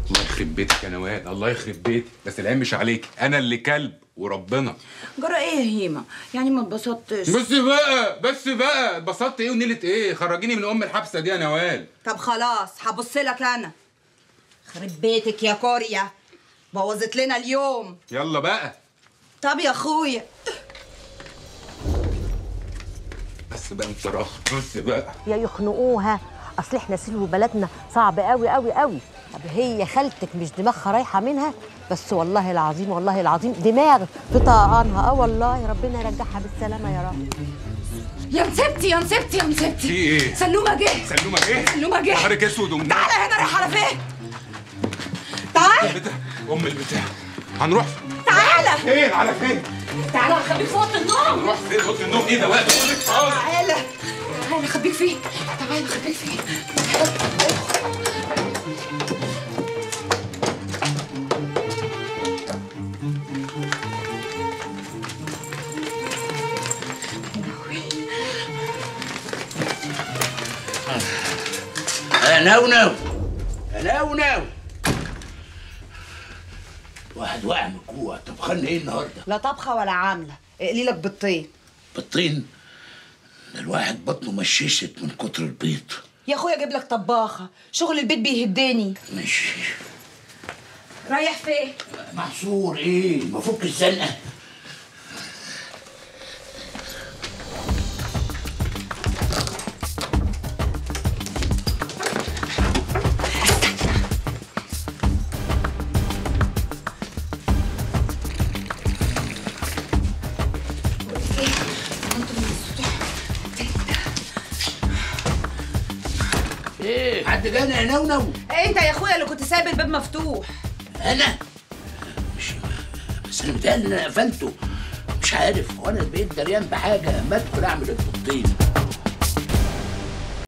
الله يخرب بيتك يا نوال الله يخرب بيتك بس العين مش عليك انا اللي كلب وربنا جرى ايه يا هيما يعني ما اتبسطتش بس بقى بس بقى اتبسطت ايه ونيلة ايه خرجيني من ام الحبسه دي يا نوال طب خلاص هبص لك انا خرب بيتك يا كوريا بوظت لنا اليوم يلا بقى طب يا اخويا بس بقى انت راخ بس بقى يا يخنقوها اصل احنا سلو بلدنا صعب قوي قوي قوي طب هي خالتك مش دماغها رايحه منها بس والله العظيم والله العظيم دماغ في طقانها اه والله ربنا يرجعها بالسلامه يا رب يا نسبتي يا نسبتي يا نسبتي في ايه سلومه جه سلومه ايه سلومه جه نهارك اسود ومنور تعالى هنا رايح على فين تعال البتاع ام البتاع هنروح تعالى فين على فين تعالى هخبيك في اوضه النوم هنروح فين اوضه النوم ايه ده وقت تعالى تعالى اخبيك فيه تعالى اخبيك فيه نونو نونو واحد واقع من الجوع طب خلنا ايه النهارده لا طبخه ولا عامله اقلي لك بالطين بالطين ده الواحد بطنه مششت من كتر البيض يا اخويا اجيب لك طباخه شغل البيت بيهدني ماشي رايح فين محصور ايه مفك الزنقه ايه حد جانا يا نونو انت يا اخويا اللي كنت سايب الباب مفتوح انا مش بس انا متهيألي ان انا قفلته مش عارف وانا بقيت دريان بحاجه ما ادخل اعمل البطين